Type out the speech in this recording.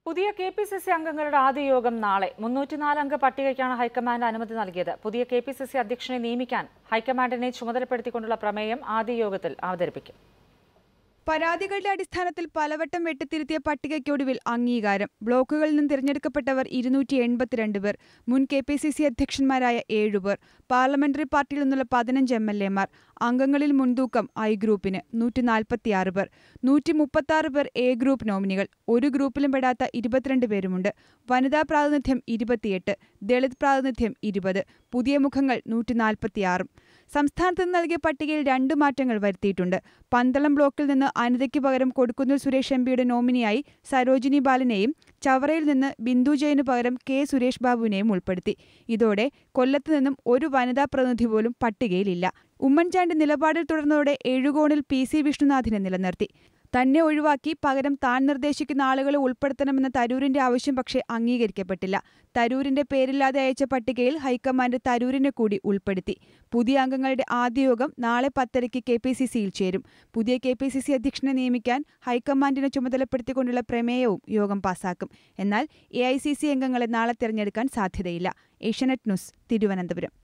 പുതിയ K P C C അംഗങ്ങളുടെ ആദ്യ യോഗം നാളെ മുന്നൂറ്റിനാല് അംഗ പട്ടികയ്ക്കാണ് ഹൈക്കമാൻഡ് അനുമതി നൽകിയത് പുതിയ കെ പി സി സി അധ്യക്ഷനെ നിയമിക്കാൻ ഹൈക്കമാൻഡിനെ ചുമതലപ്പെടുത്തിക്കൊണ്ടുള്ള പ്രമേയം ആദ്യ യോഗത്തിൽ അവതരിപ്പിക്കും പരാതികളുടെ അടിസ്ഥാനത്തിൽ പലവട്ടം വെട്ടിത്തിരുത്തിയ പട്ടികയ്ക്കൊടുവിൽ അംഗീകാരം ബ്ലോക്കുകളിൽ നിന്ന് തിരഞ്ഞെടുക്കപ്പെട്ടവർ ഇരുന്നൂറ്റി എൺപത്തിരണ്ട് പേർ മുൻ കെ പി സി സി അധ്യക്ഷന്മാരായ ഏഴുപേർ പാർലമെന്ററി പാർട്ടിയിൽ നിന്നുള്ള പതിനഞ്ച് എം എൽ എമാർ അംഗങ്ങളിൽ മുൻതൂക്കം ഐ ഗ്രൂപ്പിന് നൂറ്റി നാൽപ്പത്തിയാറ് പേർ നൂറ്റി മുപ്പത്തി പേർ എ ഗ്രൂപ്പ് നോമിനികൾ ഒരു ഗ്രൂപ്പിലും പെടാത്ത ഇരുപത്തിരണ്ട് പേരുമുണ്ട് വനിതാ പ്രാതിനിധ്യം ഇരുപത്തിയെട്ട് ദളിത് പ്രാതിനിധ്യം ഇരുപത് പുതിയ മുഖങ്ങൾ നൂറ്റി നാൽപ്പത്തിയാറും സംസ്ഥാനത്ത് നിന്ന് നൽകിയ പട്ടികയിൽ രണ്ട് മാറ്റങ്ങൾ വരുത്തിയിട്ടുണ്ട് പന്തളം ബ്ലോക്കിൽ നിന്ന് അനിതയ്ക്ക് പകരം കൊടുക്കുന്നിൽ സുരേഷ് എം പിയുടെ നോമിനിയായി സരോജിനി ബാലനെയും ചവറയിൽ നിന്ന് ബിന്ദു ജയന് പകരം കെ സുരേഷ് ബാബുവിനെയും ഉൾപ്പെടുത്തി ഇതോടെ കൊല്ലത്ത് നിന്നും ഒരു വനിതാ പ്രതിനിധി പോലും പട്ടികയിലില്ല ഉമ്മൻചാണ്ടി നിലപാടിൽ തുടർന്നതോടെ എഴുകോണിൽ പി സി വിഷ്ണുനാഥിനെ നിലനിർത്തി തന്നെ ഒഴിവാക്കി പകരം താൻ നിർദ്ദേശിക്കുന്ന ആളുകളെ ഉൾപ്പെടുത്തണമെന്ന തരൂരിന്റെ ആവശ്യം പക്ഷേ അംഗീകരിക്കപ്പെട്ടില്ല തരൂരിന്റെ പേരില്ലാതെ അയച്ച പട്ടികയിൽ ഹൈക്കമാൻഡ് തരൂരിനെ കൂടി ഉൾപ്പെടുത്തി പുതിയ അംഗങ്ങളുടെ ആദ്യ യോഗം നാളെ പത്തരയ്ക്ക് കെ പി സി സിയിൽ ചേരും പുതിയ കെ പി സി സി അധ്യക്ഷനെ നിയമിക്കാൻ ഹൈക്കമാൻഡിനെ ചുമതലപ്പെടുത്തിക്കൊണ്ടുള്ള പ്രമേയവും യോഗം പാസാക്കും എന്നാൽ എ ഐ സി സി അംഗങ്ങളെ നാളെ തിരഞ്ഞെടുക്കാൻ സാധ്യതയില്ല ഏഷ്യാനെറ്റ് ന്യൂസ് തിരുവനന്തപുരം